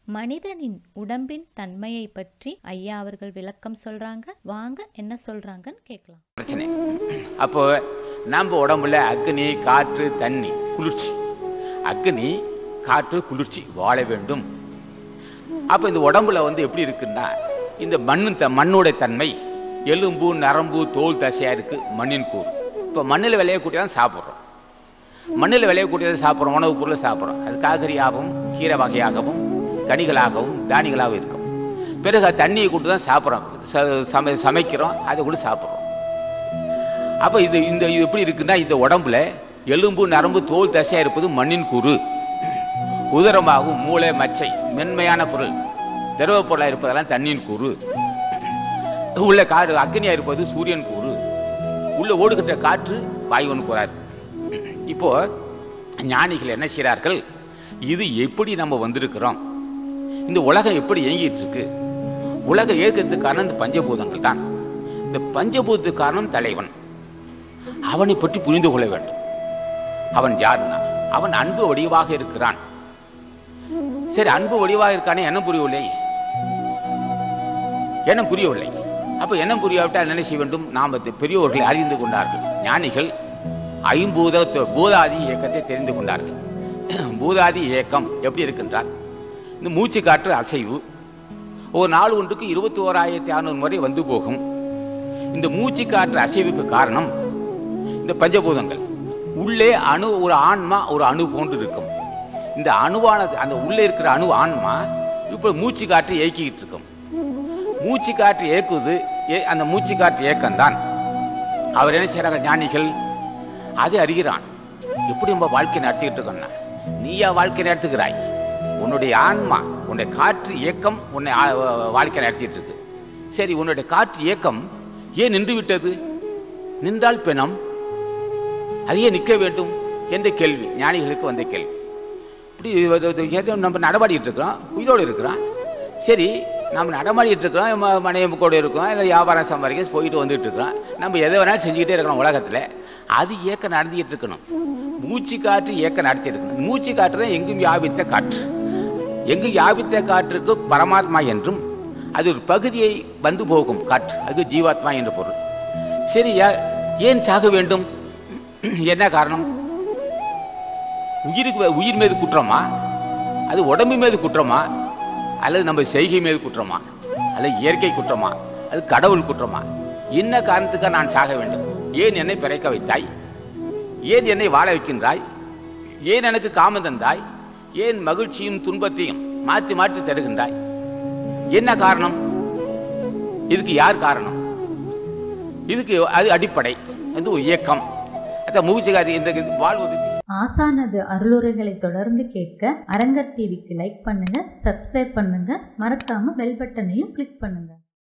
மனிதனின் உடம்பின் தன்மையை பற்றி ஐயா அவர்கள் விளக்கம் சொல்றாங்க வாங்க என்ன சொல்றாங்கன்னு கேட்கலாம் பிரச்சனை அப்போ நம்ம உடம்புல அக்னி காற்று தண்ணி குளிர்ச்சி அக்னி காற்று குளிர்ச்சி வாழ வேண்டும் அப்போ இந்த உடம்புல வந்து எப்படி இருக்குன்னா இந்த மண்ணு த மண்ணோட தன்மை எலும்பு நரம்பு தோல் தசையா இருக்கு மண்ணின் கூறு இப்போ மண்ணில் விளையக்கூடிய தான் சாப்பிட்றோம் மண்ணில் விளையக்கூடியதை சாப்பிட்றோம் உணவுப் பொருளை சாப்பிட்றோம் அது காய்கறியாகவும் கீரை வகையாகவும் கனிகளாகவும் தானியங்களாகவும் இருக்கும் பிறகு அது தண்ணியை கொண்டு தான் சாப்பிட்றோம் ச- சமை சமைக்கிறோம் அதை கூட சாப்பிட்றோம் அப்போ இது இந்த இது எப்படி இருக்குன்னா இந்த உடம்புல எலும்பு நரம்பு தோல் தசையா இருப்பது மண்ணின் கூறு உதரமாகும் மூளை மச்சை மென்மையான பொருள் திரவ பொருளாக இருப்பதெல்லாம் தண்ணியின் கூறு உள்ள காற்று அக்னியா இருப்பது சூரியன் கூறு உள்ள ஓடுகின்ற காற்று வாயுவன் கூறார் இப்போ ஞானிகள் என்ன செய்கிறார்கள் இது எப்படி நம்ம வந்திருக்கிறோம் இந்த உலகம் எப்படி இயங்கிட்டு இருக்கு உலக இயக்கத்துக்கு காரணம் இந்த பஞ்சபூதங்கள் தான் இந்த பஞ்சபூதத்துக்கு காரணம் தலைவன் அவனை பற்றி புரிந்து கொள்ள வேண்டும் அவன் யாருன்னா அவன் அன்பு வடிவாக இருக்கிறான் சரி அன்பு வடிவாக இருக்கானே என்ன புரியவில்லை என்ன புரியவில்லை அப்ப என்ன புரியாவிட்டால் என்ன செய்ய வேண்டும் நாம் அது பெரியோர்களை அறிந்து கொண்டார்கள் ஞானிகள் ஐம்பூத பூதாதி இயக்கத்தை தெரிந்து கொண்டார்கள் பூதாதி இயக்கம் எப்படி இருக்கின்றார் இந்த மூச்சு காற்று அசைவு ஒரு நாள் ஒன்றுக்கு இருபத்தி ஓராயிரத்தி அறுநூறு முறை வந்து போகும் இந்த மூச்சு காற்று அசைவுக்கு காரணம் இந்த பஞ்சபூதங்கள் உள்ளே அணு ஒரு ஆன்மா ஒரு அணு போன்று இருக்கும் இந்த அணுவானது அந்த உள்ளே இருக்கிற அணு ஆன்மா இப்போ மூச்சு காற்று இயக்கிக்கிட்டு இருக்கும் மூச்சு காற்று இயக்குது ஏ- அந்த மூச்சு காற்று இயக்கம்தான் அவர் என்ன செய்றாங்க ஞானிகள் அதை அறிகிறான் எப்படி நம்ம வாழ்க்கை நடத்திக்கிட்டு இருக்கோம்னா நீயா வாழ்க்கை நடத்துகிறாய் உன்னுடைய ஆன்மா உன்னுடைய காற்று இயக்கம் உன்னை ஆ- வாழ்க்கை நடத்திட்டு இருக்கு சரி உன்னுடைய காற்று இயக்கம் ஏன் நின்று விட்டது நின்றால் பிணம் அது ஏன் நிற்க வேண்டும் என்ற கேள்வி ஞானிகளுக்கு வந்த கேள்வி இப்படி இது- இது- இது நம்ம நடமாடிட்டு இருக்கிறோம் உயிரோடு இருக்கிறோம் சரி நம்ம நடமாடிட்டு இருக்கிறோம் ம- மனைவி கூட இருக்கோம் இல்லை வியாபாரம் சம்பாதிக்க போயிட்டு வந்துட்டு இருக்கிறோம் நம்ம எதை வேணாலும் செஞ்சுக்கிட்டே இருக்கிறோம் உலகத்தில் அது இயக்க நடத்திட்டு இருக்கணும் மூச்சு காற்று இயக்க நடத்தி இருக்கணும் மூச்சு காற்று தான் எங்கும் வியாபித்த காற்று எங்கும் வியாபித்த காற்றுக்கு பரமாத்மா என்றும் அது ஒரு பகுதியை வந்து போகும் காற்று அது ஜீவாத்மா என்ற பொருள் சரி யா- ஏன் சாக வேண்டும் என்ன காரணம் உயிருக்கு உயிர் மீது குற்றமா அது உடம்பு மீது குற்றமா அல்லது நம்ம செய்கை மீது குற்றமா அல்லது இயற்கை குற்றமா அது கடவுள் குற்றமா என்ன காரணத்துக்காக நான் சாக வேண்டும் ஏன் என்னை பிறக்க வைத்தாய் ஏன் என்னை வாழ வைக்கின்றாய் ஏன் எனக்கு காமம் தந்தாய் ஏன் மகிழ்ச்சியும் துன்பத்தையும் மாற்றி மாற்றி தருகின்றாய் என்ன காரணம் இதுக்கு யார் காரணம் இதுக்கு அது அடிப்படை அது ஒரு இயக்கம் அந்த மூச்சுக்காதி இந்த வாழ்வது ஆசானது அருளுரைகளை தொடர்ந்து கேட்க அரங்கர் டிவிக்கு லைக் பண்ணுங்க சப்ஸ்கிரைப் பண்ணுங்க மறக்காம பெல் பட்டனையும் கிளிக் பண்ணுங்க